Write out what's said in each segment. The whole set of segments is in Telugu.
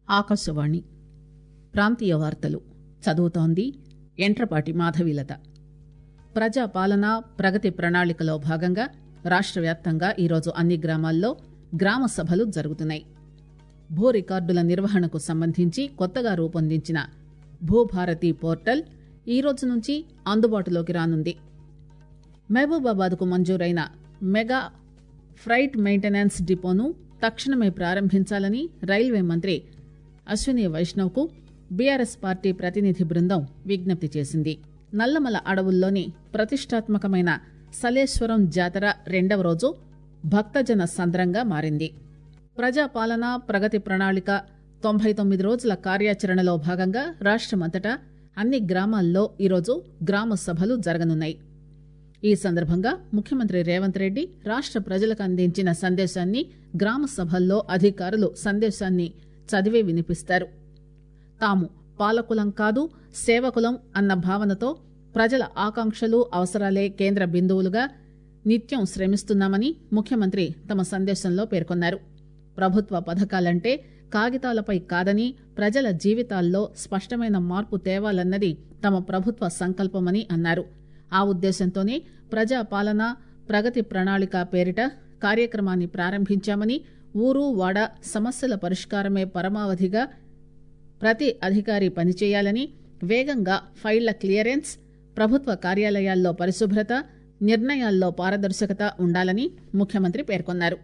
ఆకాశవాణి ప్రాంతీయ వార్తలు చదువుతోంది ఎంట్రపాటి మాధవీలత ప్రజాపాలన ప్రగతి ప్రణాళికలో భాగంగా రాష్ట వ్యాప్తంగా ఈరోజు అన్ని గ్రామాల్లో గ్రామ సభలు జరుగుతున్నాయి భూ రికార్డుల నిర్వహణకు సంబంధించి కొత్తగా రూపొందించిన భూభారతి పోర్టల్ ఈ రోజు నుంచి అందుబాటులోకి రానుంది మహబూబాబాద్కు మంజూరైన మెగా ఫ్రైట్ మెయింటెనెన్స్ డిపోను తక్షణమే ప్రారంభించాలని రైల్వే మంత్రి అశ్విని వైష్ణవ్కు బీఆర్ఎస్ పార్టీ ప్రతినిధి బృందం విజ్ఞప్తి చేసింది నల్లమల అడవుల్లోని ప్రతిష్టాత్మకమైన సలేశ్వరం జాతర రెండవ రోజు భక్తజన సంద్రంగా మారింది ప్రజాపాలన ప్రగతి ప్రణాళిక తొంభై తొమ్మిది రోజుల కార్యాచరణలో భాగంగా రాష్టమంతటా అన్ని గ్రామాల్లో ఈరోజు గ్రామ సభలు జరగనున్నాయి ఈ సందర్భంగా ముఖ్యమంత్రి రేవంత్ రెడ్డి రాష్ట ప్రజలకు అందించిన సందేశాన్ని గ్రామ సభల్లో అధికారులు సందేశాన్ని చదివి వినిపిస్తారు తాము పాలకులం కాదు సేవకులం అన్న భావనతో ప్రజల ఆకాంక్షలు అవసరాలే కేంద్ర బిందువులుగా నిత్యం శ్రమిస్తున్నామని ముఖ్యమంత్రి తమ సందేశంలో పేర్కొన్నారు ప్రభుత్వ పథకాలంటే కాగితాలపై కాదని ప్రజల జీవితాల్లో స్పష్టమైన మార్పు తేవాలన్నది తమ ప్రభుత్వ సంకల్పమని అన్నారు ఆ ఉద్దేశంతోనే ప్రజాపాలన ప్రగతి ప్రణాళిక పేరిట కార్యక్రమాన్ని ప్రారంభించామని ఊరు వాడ సమస్యల పరిష్కారమే పరమావధిగా ప్రతి అధికారి పనిచేయాలని వేగంగా ఫైళ్ల క్లియరెన్స్ ప్రభుత్వ కార్యాలయాల్లో పరిశుభ్రత నిర్ణయాల్లో పారదర్శకత ఉండాలని ముఖ్యమంత్రి పేర్కొన్నారు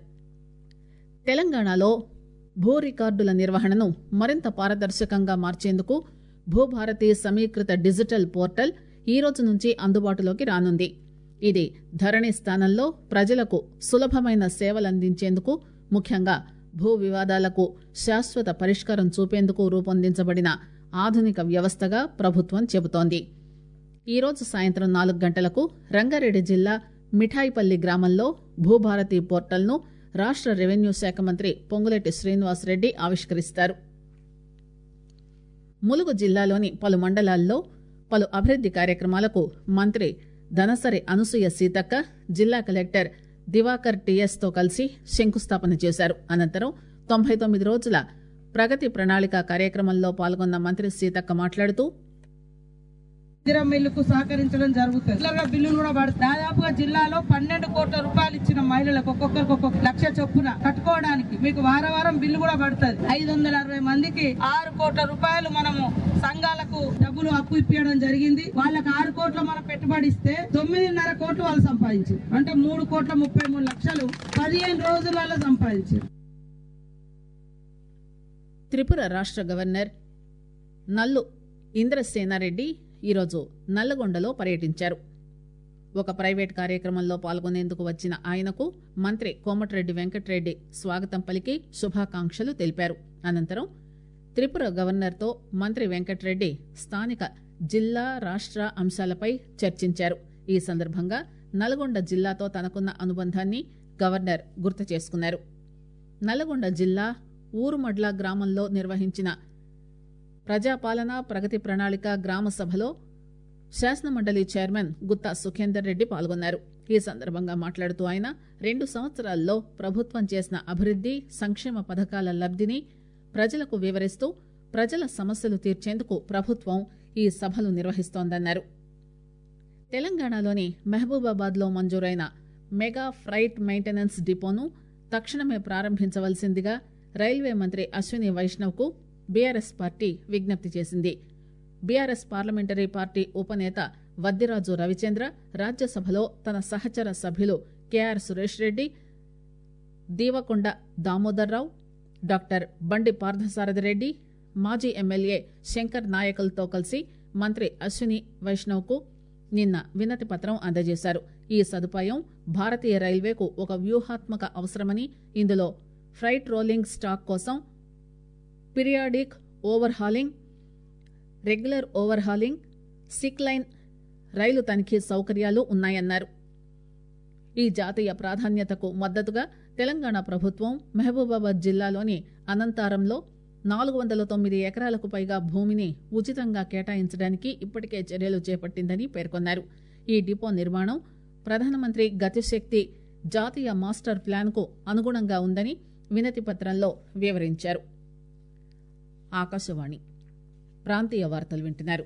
తెలంగాణలో భూ రికార్డుల నిర్వహణను మరింత పారదర్శకంగా మార్చేందుకు భూభారతి సమీకృత డిజిటల్ పోర్టల్ ఈ రోజు నుంచి అందుబాటులోకి రానుంది ఇది ధరణి స్థానంలో ప్రజలకు సులభమైన సేవలందించేందుకు ముఖ్యంగా భూ వివాదాలకు శాశ్వత పరిష్కారం చూపేందుకు రూపొందించబడిన ఆధునిక వ్యవస్థగా ప్రభుత్వం చెబుతోంది ఈ రోజు సాయంత్రం నాలుగు గంటలకు రంగారెడ్డి జిల్లా మిఠాయిపల్లి గ్రామంలో భూభారతి పోర్టల్ను రాష్ట రెవెన్యూ శాఖ మంత్రి పొంగులేటి శ్రీనివాసరెడ్డి ఆవిష్కరిస్తారు ములుగు జిల్లాలోని పలు మండలాల్లో పలు అభివృద్ది కార్యక్రమాలకు మంత్రి ధనసరి అనసూయ సీతక్క జిల్లా కలెక్టర్ దివాకర్ టీఎస్ తో కలిసి శంకుస్థాపన చేశారు అనంతరం తొంభై తొమ్మిది రోజుల ప్రగతి ప్రణాళిక కార్యక్రమంలో పాల్గొన్న మంత్రి సీతక్క మాట్లాడుతూ ఇందిరా మిల్లుకు సహకరించడం జరుగుతుంది ఇట్లా బిల్లులు కూడా పడుతుంది దాదాపుగా జిల్లాలో పన్నెండు కోట్ల రూపాయలు ఇచ్చిన మహిళలకు ఒక్కొక్కరికి ఒక్కొక్క లక్ష చొప్పున కట్టుకోవడానికి మీకు వారం వారం బిల్లు కూడా పడుతుంది ఐదు వందల అరవై మందికి ఆరు కోట్ల రూపాయలు మనము సంఘాలకు డబ్బులు అప్పు ఇప్పించడం జరిగింది వాళ్ళకి ఆరు కోట్ల మనం పెట్టుబడి ఇస్తే తొమ్మిదిన్నర కోట్లు వాళ్ళు సంపాదించారు అంటే మూడు కోట్ల ముప్పై మూడు లక్షలు పదిహేను రోజులలో సంపాదించారు త్రిపుర రాష్ట గవర్నర్ నల్లు ఇంద్రసేనారెడ్డి ఈరోజు నల్లగొండలో పర్యటించారు ఒక ప్రైవేట్ కార్యక్రమంలో పాల్గొనేందుకు వచ్చిన ఆయనకు మంత్రి కోమటిరెడ్డి వెంకటరెడ్డి స్వాగతం పలికి శుభాకాంక్షలు తెలిపారు అనంతరం త్రిపుర గవర్నర్తో మంత్రి వెంకటరెడ్డి స్థానిక జిల్లా రాష్ట అంశాలపై చర్చించారు ఈ సందర్భంగా నల్గొండ జిల్లాతో తనకున్న అనుబంధాన్ని గవర్నర్ గుర్తు చేసుకున్నారు నల్గొండ జిల్లా ఊరుమడ్ల గ్రామంలో నిర్వహించిన ప్రజాపాలన ప్రగతి ప్రణాళిక గ్రామ సభలో శాసనమండలి చైర్మన్ గుత్తా సుఖేందర్ రెడ్డి పాల్గొన్నారు ఈ సందర్భంగా మాట్లాడుతూ ఆయన రెండు సంవత్సరాల్లో ప్రభుత్వం చేసిన అభివృద్ది సంక్షేమ పథకాల లబ్దిని ప్రజలకు వివరిస్తూ ప్రజల సమస్యలు తీర్చేందుకు ప్రభుత్వం ఈ సభలు నిర్వహిస్తోందన్నారు తెలంగాణలోని మహబూబాబాద్ లో మంజూరైన మెగా ఫ్రైట్ మెయింటెనెన్స్ డిపోను తక్షణమే ప్రారంభించవలసిందిగా రైల్వే మంత్రి అశ్విని వైష్ణవ్ కు బీఆర్ఎస్ పార్టీ విజ్ఞప్తి చేసింది బీఆర్ఎస్ పార్లమెంటరీ పార్టీ ఉపనేత వద్దిరాజు రవిచంద్ర రాజ్యసభలో తన సహచర సభ్యులు కెఆర్ సురేష్ రెడ్డి దీవకొండ దామోదర్రావు డాక్టర్ బండి పార్థసారథి రెడ్డి మాజీ ఎమ్మెల్యే శంకర్ నాయకులతో కలిసి మంత్రి అశ్విని వైష్ణవ్ కు నిన్న వినతి పత్రం అందజేశారు ఈ సదుపాయం భారతీయ రైల్వేకు ఒక వ్యూహాత్మక అవసరమని ఇందులో ఫ్రైట్ రోలింగ్ స్టాక్ కోసం periodic overhauling regular overhauling sick line రైలు తనిఖీ సౌకర్యాలు ఉన్నాయన్నారు ఈ జాతీయ ప్రాధాన్యతకు మద్దతుగా తెలంగాణ ప్రభుత్వం మహబూబాబాద్ జిల్లాలోని అనంతారంలో నాలుగు వందల తొమ్మిది ఎకరాలకు పైగా భూమిని ఉచితంగా కేటాయించడానికి ఇప్పటికే చర్యలు చేపట్టిందని పేర్కొన్నారు ఈ డిపో నిర్మాణం ప్రధానమంత్రి గతిశక్తి జాతీయ మాస్టర్ ప్లాన్ కు అనుగుణంగా ఉందని వినతి పత్రంలో వివరించారు ఆకాశవాణి ప్రాంతీయ వార్తలు వింటున్నారు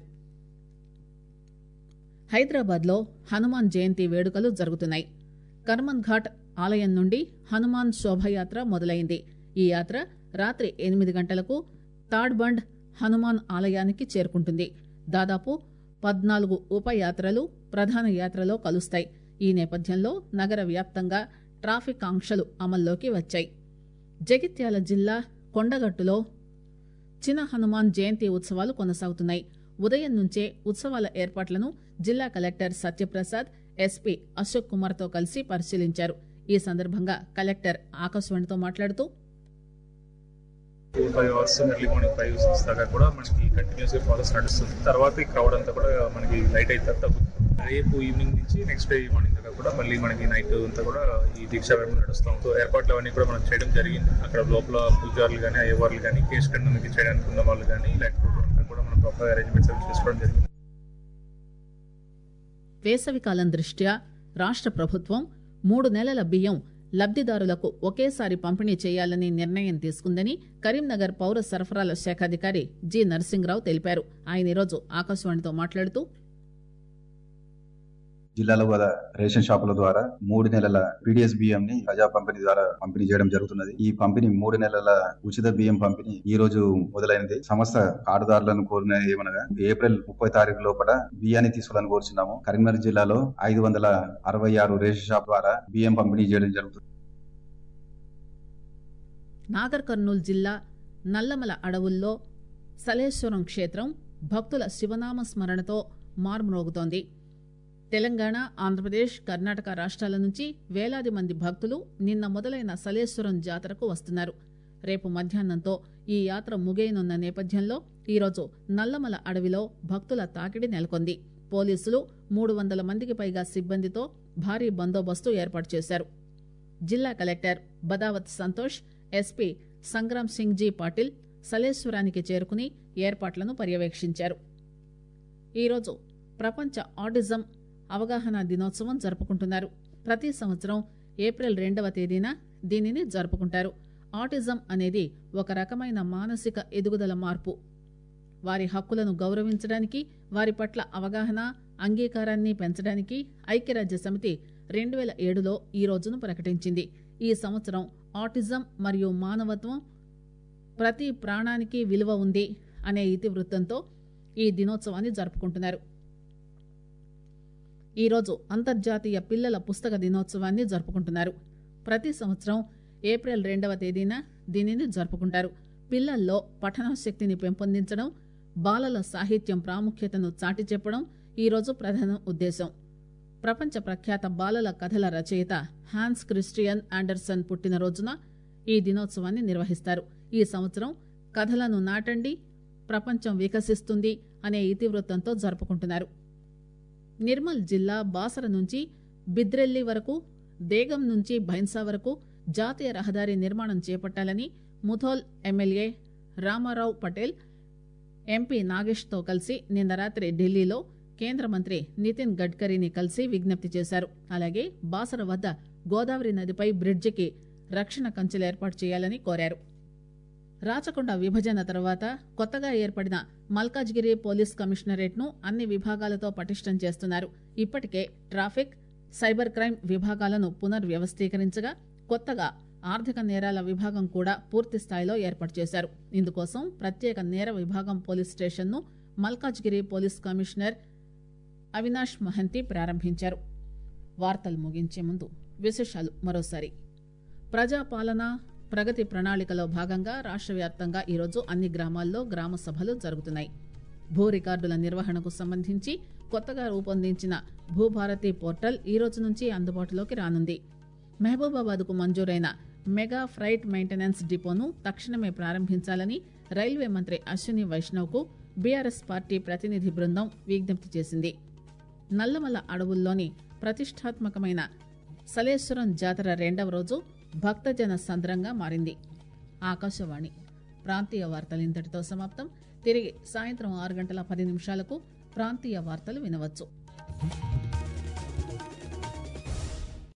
హైదరాబాద్లో హనుమాన్ జయంతి వేడుకలు జరుగుతున్నాయి కర్మన్ ఘాట్ ఆలయం నుండి హనుమాన్ శోభయాత్ర మొదలైంది ఈ యాత్ర రాత్రి ఎనిమిది గంటలకు తాడ్బండ్ హనుమాన్ ఆలయానికి చేరుకుంటుంది దాదాపు పద్నాలుగు ఉపయాత్రలు ప్రధాన యాత్రలో కలుస్తాయి ఈ నేపథ్యంలో నగర వ్యాప్తంగా ట్రాఫిక్ ఆంక్షలు అమల్లోకి వచ్చాయి జగిత్యాల జిల్లా కొండగట్టులో చిన హనుమాన్ జయంతి ఉత్సవాలు కొనసాగుతున్నాయి ఉదయం నుంచే ఉత్సవాల ఏర్పాట్లను జిల్లా కలెక్టర్ సత్యప్రసాద్ ఎస్పీ అశోక్ కుమార్ తో కలిసి పరిశీలించారు ఈ సందర్భంగా కలెక్టర్ ఆకాశవాణితో మాట్లాడుతూ four five hours early morning five six దాకా కూడా మనకి కంటిన్యూస్ గా ప్రాసెస్ నడుస్తుంది తర్వాత ఈ క్రౌడ్ అంతా కూడా మనకి లైట్ అయితే తగ్గుతుంది రేపు ఈవినింగ్ నుంచి నెక్స్ట్ డే మార్నింగ్ దాకా కూడా మళ్ళీ మనకి నైట్ అంతా కూడా ఈ దీక్షా విరమణ నడుస్తాం సో ఏర్పాట్లు అవన్నీ కూడా మనం చేయడం జరిగింది అక్కడ లోపల పూజారులు కానీ అయ్యవార్లు కానీ కేసు కండనికి చేయడానికి ఉన్న వాళ్ళు కానీ లేకపోతే అంతా కూడా మనం ప్రాపర్ అరేంజ్మెంట్స్ అవి చేసుకోవడం జరిగింది వేసవికాలం దృష్ట్యా రాష్ట్ర ప్రభుత్వం మూడు నెలల బియ్యం లబ్దిదారులకు ఒకేసారి పంపిణీ చేయాలని నిర్ణయం తీసుకుందని కరీంనగర్ పౌర సరఫరాల శాఖ అధికారి జి నరసింహరావు తెలిపారు ఆయన ఈరోజు ఆకాశవాణితో మాట్లాడుతూ జిల్లాలో గల రేషన్ షాపుల ద్వారా మూడు నెలల పీడిఎస్ బియ్యం ని ప్రజా పంపిణీ ద్వారా పంపిణీ చేయడం జరుగుతున్నది ఈ పంపిణీ మూడు నెలల ఉచిత బియ్యం పంపిణీ ఈ రోజు మొదలైనది సంస్థ కార్డుదారులను కోరిన ఏమనగా ఏప్రిల్ ముప్పై తారీఖు లోపల బియ్యాన్ని తీసుకోవాలని కోరుచున్నాము కరీంనగర్ జిల్లాలో ఐదు వందల అరవై ఆరు రేషన్ షాప్ ద్వారా బియ్యం పంపిణీ చేయడం జరుగుతుంది నాగర్ కర్నూలు జిల్లా నల్లమల అడవుల్లో సలేశ్వరం క్షేత్రం భక్తుల శివనామ స్మరణతో మార్మోగుతోంది తెలంగాణ ఆంధ్రప్రదేశ్ కర్ణాటక రాష్ట్రాల నుంచి వేలాది మంది భక్తులు నిన్న మొదలైన సలేశ్వరం జాతరకు వస్తున్నారు రేపు మధ్యాహ్నంతో ఈ యాత్ర ముగియనున్న నేపథ్యంలో ఈరోజు నల్లమల అడవిలో భక్తుల తాకిడి నెలకొంది పోలీసులు మూడు వందల మందికి పైగా సిబ్బందితో భారీ బందోబస్తు ఏర్పాటు చేశారు జిల్లా collector Badavath Santosh SP Sangram Singh G Patil సలేశ్వరానికి చేరుకుని ఏర్పాట్లను పర్యవేక్షించారు ఈరోజు ప్రపంచ ఆటిజం అవగాహన దినోత్సవం జరుపుకుంటున్నారు ప్రతి సంవత్సరం ఏప్రిల్ రెండవ తేదీన దీనిని జరుపుకుంటారు ఆటిజం అనేది ఒక రకమైన మానసిక ఎదుగుదల మార్పు వారి హక్కులను గౌరవించడానికి వారి పట్ల అవగాహన అంగీకారాన్ని పెంచడానికి ఐక్యరాజ్య సమితి రెండు వేల ఏడులో ఈ రోజును ప్రకటించింది ఈ సంవత్సరం ఆటిజం మరియు మానవత్వం ప్రతి ప్రాణానికి విలువ ఉంది అనే ఇతివృత్తంతో ఈ దినోత్సవాన్ని జరుపుకుంటున్నారు ఈరోజు అంతర్జాతీయ పిల్లల పుస్తక దినోత్సవాన్ని జరుపుకుంటున్నారు ప్రతి సంవత్సరం ఏప్రిల్ రెండవ తేదీన దీనిని జరుపుకుంటారు పిల్లల్లో పఠనాశక్తిని పెంపొందించడం బాలల సాహిత్యం ప్రాముఖ్యతను చాటి చెప్పడం ఈరోజు ప్రధాన ఉద్దేశం ప్రపంచ ప్రఖ్యాత బాలల కథల రచయిత హాన్స్ క్రిస్టియన్ ఆండర్సన్ పుట్టినరోజున ఈ దినోత్సవాన్ని నిర్వహిస్తారు ఈ సంవత్సరం కథలను నాటండి ప్రపంచం వికసిస్తుంది అనే ఇతివృత్తంతో జరుపుకుంటున్నారు నిర్మల్ జిల్లా బాసర నుంచి బిద్రెల్లి వరకు దేగం నుంచి భైన్సా వరకు జాతీయ రహదారి నిర్మాణం చేపట్టాలని ముథోల్ ఎమ్మెల్యే రామారావు పటేల్ ఎంపీ నాగేష్తో కలిసి నిన్న రాత్రి ఢిల్లీలో కేంద్ర మంత్రి నితిన్ గడ్కరీని కలిసి విజ్ఞప్తి చేశారు అలాగే బాసర వద్ద గోదావరి నదిపై బ్రిడ్జికి రక్షణ కంచెలు ఏర్పాటు చేయాలని కోరారు రాచకొండ విభజన తర్వాత కొత్తగా ఏర్పడిన మల్కాజ్గిరి పోలీస్ కమిషనరేట్ ను అన్ని విభాగాలతో పటిష్టం చేస్తున్నారు ఇప్పటికే ట్రాఫిక్ సైబర్ క్రైమ్ విభాగాలను పునర్వ్యవస్థీకరించగా కొత్తగా ఆర్థిక నేరాల విభాగం కూడా పూర్తి స్థాయిలో ఏర్పాటు చేశారు ఇందుకోసం ప్రత్యేక నేర విభాగం పోలీస్ స్టేషన్ ను మల్కాజ్గిరి పోలీస్ కమిషనర్ అవినాష్ మహంతి ప్రారంభించారు వార్తలు ముగించే ముందు విశేషాలు మరోసారి ప్రజాపాలన ప్రగతి ప్రణాళికలో భాగంగా రాష్ట్ర వ్యాప్తంగా ఈరోజు అన్ని గ్రామాల్లో గ్రామ సభలు జరుగుతున్నాయి భూ రికార్డుల నిర్వహణకు సంబంధించి కొత్తగా రూపొందించిన భూభారతి పోర్టల్ ఈ రోజు నుంచి అందుబాటులోకి రానుంది మహబూబాబాద్కు మంజూరైన మెగా ఫ్రైట్ మెయింటెనెన్స్ డిపోను తక్షణమే ప్రారంభించాలని రైల్వే మంత్రి అశ్విని వైష్ణవ్కు బీఆర్ఎస్ పార్టీ ప్రతినిధి బృందం విజ్ఞప్తి చేసింది నల్లమల అడవుల్లోని ప్రతిష్టాత్మకమైన సలేశ్వరం జాతర రెండవ రోజు భక్తజన సంద్రంగా మారింది ఆకాశవాణి ప్రాంతీయ వార్తలు ఇంతటితో సమాప్తం తిరిగి సాయంత్రం ఆరు గంటల పది నిమిషాలకు ప్రాంతీయ వార్తలు వినవచ్చు